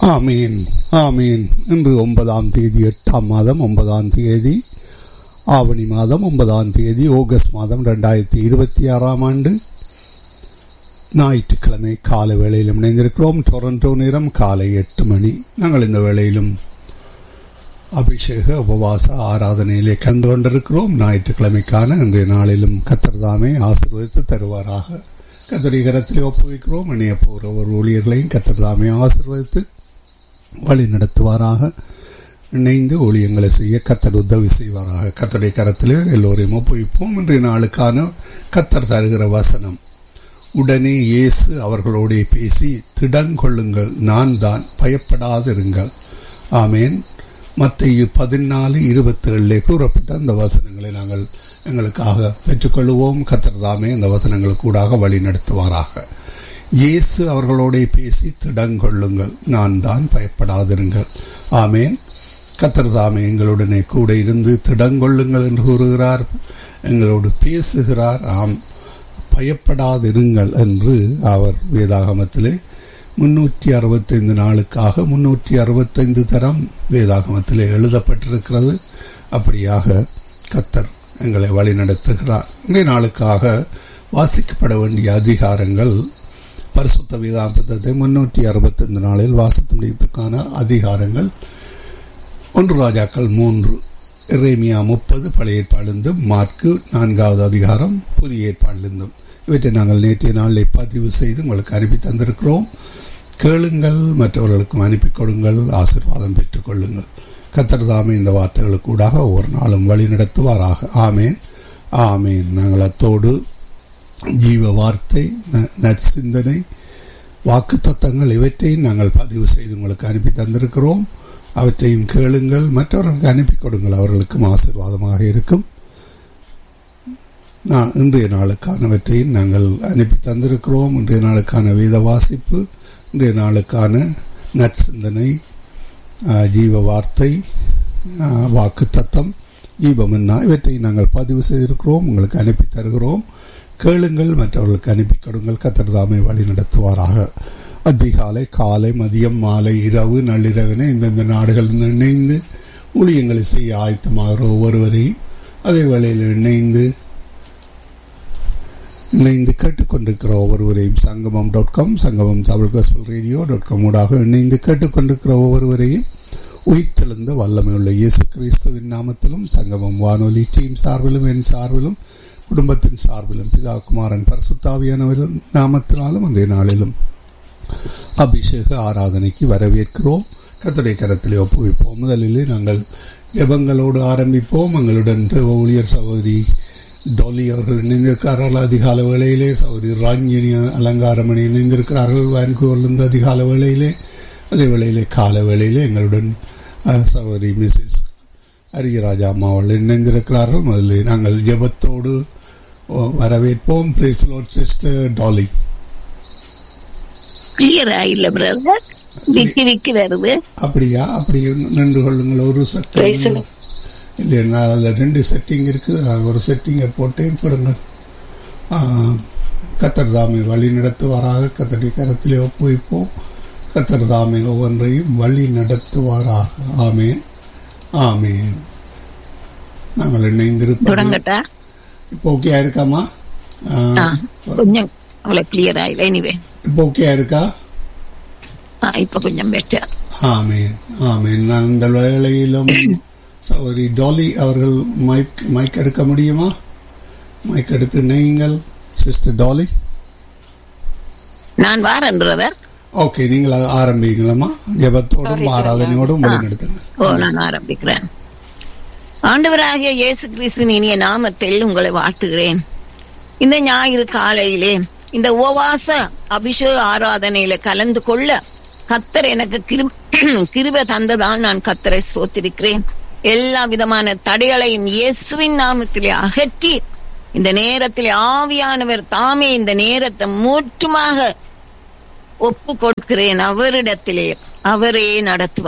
ஆமீன் ஆமீன் இன்று ஒன்பதாம் தேதி எட்டாம் மாதம் ஒன்பதாம் தேதி ஆவணி மாதம் ஒன்பதாம் தேதி ஆகஸ்ட் மாதம் ரெண்டாயிரத்தி இருபத்தி ஆறாம் ஆண்டு ஞாயிற்றுக்கிழமை காலை வேளையிலும் இணைந்திருக்கிறோம் டொரண்டோ நேரம் காலை எட்டு மணி நாங்கள் இந்த வேளையிலும் அபிஷேக உபவாச ஆராதனையிலே கலந்து கொண்டிருக்கிறோம் ஞாயிற்றுக்கிழமைக்கான இன்றைய நாளிலும் கத்தர்தாமே ஆசீர்வதித்து தருவாராக கத்தரி கரத்திலே ஒப்புவிக்கிறோம் இணைய போகிற ஒரு ஊழியர்களையும் கத்தர்தாமே ஆசீர்வதித்து வழி நடத்துவாராக இணைந்து ஊழியங்களை செய்ய கத்தர் உதவி செய்வாராக கத்தருடைய கரத்திலே எல்லோரையும் ஒப்புவிப்போம் இன்றைய நாளுக்கான கத்தர் தருகிற வசனம் உடனே இயேசு அவர்களோடே பேசி திடங்கொள்ளுங்கள் நான் தான் பயப்படாதிருங்கள் ஆமேன் மத்திய பதினாலு இருபத்தி ஏழுலே கூறப்பட்ட அந்த வசனங்களை நாங்கள் எங்களுக்காக பெற்றுக்கொள்வோம் கத்தர் தாமே இந்த வசனங்கள் கூடாக வழி நடத்துவாராக இயேசு அவர்களோட பேசி திடங்கொள்ளுங்கள் நான் தான் பயப்படாதிருங்கள் ஆமேன் கத்தர் தாமே எங்களுடனே கூட இருந்து திடங்கொள்ளுங்கள் என்று கூறுகிறார் எங்களோடு பேசுகிறார் ஆம் பயப்படாதிருங்கள் என்று அவர் வேதாகமத்திலே முன்னூற்றி அறுபத்தைந்து நாளுக்காக முன்னூற்றி அறுபத்தைந்து தரம் வேதாகமத்தில் எழுதப்பட்டிருக்கிறது அப்படியாக கத்தர் எங்களை வழிநடத்துகிறார் இன்றைய நாளுக்காக வாசிக்கப்பட வேண்டிய அதிகாரங்கள் பரிசுத்த வேதாபத்தத்தை முன்னூற்றி அறுபத்தைந்து நாளில் வாசித்து முடிப்பதற்கான அதிகாரங்கள் ஒன்று ராஜாக்கள் மூன்று இறைமியா முப்பது பழைய ஏற்பாடிலிருந்தும் மார்க்கு நான்காவது அதிகாரம் புதிய ஏற்பாடிலிருந்தும் இவற்றை நாங்கள் நேற்றைய நாளில் பதிவு செய்து உங்களுக்கு அனுப்பி தந்திருக்கிறோம் கேளுங்கள் மற்றவர்களுக்கும் அனுப்பி கொடுங்கள் ஆசிர்வாதம் பெற்றுக் கொள்ளுங்கள் கத்தர் தாமே இந்த வார்த்தைகளுக்கூடாக ஒவ்வொரு நாளும் வழி நடத்துவாராக ஆமேன் ஆமேன் நாங்கள் அத்தோடு ஜீவ வார்த்தை நற்சிந்தனை வாக்கு தத்தங்கள் இவற்றையும் நாங்கள் பதிவு செய்து உங்களுக்கு அனுப்பி தந்திருக்கிறோம் அவற்றையும் கேளுங்கள் மற்றவர்களுக்கு அனுப்பி கொடுங்கள் அவர்களுக்கும் ஆசிர்வாதமாக இருக்கும் நான் இன்றைய நாளுக்கானவற்றையும் நாங்கள் அனுப்பி தந்திருக்கிறோம் இன்றைய நாளுக்கான வேத வாசிப்பு இன்றைய நாளுக்கான நற்சிந்தனை ஜீவ வார்த்தை வாக்கு தத்தம் ஜீவமன்னா இவற்றை நாங்கள் பதிவு செய்திருக்கிறோம் உங்களுக்கு அனுப்பி தருகிறோம் கேளுங்கள் மற்றவர்களுக்கு அனுப்பி கொடுங்கள் கத்திரதாமை வழி நடத்துவாராக அதிகாலை காலை மதியம் மாலை இரவு நள்ளிரவின இந்தந்த நாடுகள் இணைந்து ஊழியங்களை செய்ய ஆயத்தமாகிற ஒவ்வொருவரையும் அதே வேளையில் இணைந்து இணைந்து கேட்டுக்கொண்டிருக்கிற ஒவ்வொருவரையும் சங்கமம் dot com Sangamam Tamil gospel radio dot com ஊடாக இணைந்து கேட்டுக்கொண்டிருக்கிற ஒவ்வொருவரையும் உயிர்த்தெழுந்த வல்லமை உள்ள இயேசு கிறிஸ்துவின் நாமத்திலும் சங்கமம் வானொலி டீம் சார்பிலும் என் சார்பிலும் குடும்பத்தின் சார்பிலும் பிதா குமாரன் பரசுத்தாவியானவரின் நாமத்தினாலும் அந்த நாளிலும் அபிஷேக ஆராதனைக்கு வரவேற்கிறோம் கத்தடை கரத்திலே ஒப்புவிப்போம் முதலிலே நாங்கள் ஜபங்களோடு ஆரம்பிப்போம் எங்களுடன் தேவ ஊழியர் சகோதரி டொலி அவர்கள் இணைந்திருக்கிறார்கள் அதிகால வேளையிலே சௌரி ராஞ்சினி அலங்காரமணி இணைந்திருக்கிறார்கள் வான்கூவர்லிருந்து அதிகால வேளையிலே அதே வேளையிலே கால வேளையிலே எங்களுடன் சகோதரி மிஸ்ஸஸ் அரியராஜா அம்மா அவர்கள் இணைந்திருக்கிறார்கள் முதலில் நாங்கள் ஜபத்தோடு வரவேற்போம் பிளேஸ் லோட் சிஸ்டர் டாலி கிளியரா இல்ல பிரதர் விக்கி விக்கி வருது அப்படியா அப்படி நின்று கொள்ளுங்கள் ஒரு சட்டம் இல்லையா அதில் ரெண்டு செட்டிங் இருக்குது ஒரு செட்டிங்கை போட்டேன் கொடுங்கள் கத்தர் தாமை வழி நடத்துவாராக கத்தடி கரத்திலே ஒப்புவிப்போம் கத்தர் தாமை ஒவ்வொன்றையும் வழி நடத்துவாராக ஆமேன் ஆமேன் நாங்கள் இணைந்திருப்போம் இப்போ ஓகே இருக்காமா கொஞ்சம் அவ்வளவு கிளியரா இல்லை எனிவே இப்போ ஓகே இருக்கா இப்ப கொஞ்சம் பெட்டர் ஆமேன் ஆமேன் நான் இந்த வேளையிலும் சௌரி டாலி அவர்கள் மைக் மைக் எடுக்க முடியுமா மைக் எடுத்து நீங்கள் சிஸ்டர் டாலி நான் வாரன் பிரதர் ஓகே நீங்கள் ஆரம்பிங்களா ஜபத்தோடும் ஆராதனையோடும் வழிநடத்துங்க ஓ நான் ஆரம்பிக்கிறேன் ஆண்டவராகிய இயேசு கிறிஸ்துவின் இனிய நாமத்தில் உங்களை வாழ்த்துகிறேன் இந்த ஞாயிறு காலையிலே இந்த உபவாச அபிஷேக ஆராதனையில கலந்து கொள்ள கத்தர் எனக்கு கிருப தந்ததால் நான் கத்தரை சோத்திருக்கிறேன் எல்லா விதமான தடைகளையும் இயேசுவின் நாமத்திலே அகற்றி இந்த நேரத்திலே ஆவியானவர் தாமே இந்த நேரத்தை மூற்றுமாக ஒப்பு கொடுக்கிறேன் அவரிடத்திலே அவரே நடத்துவார்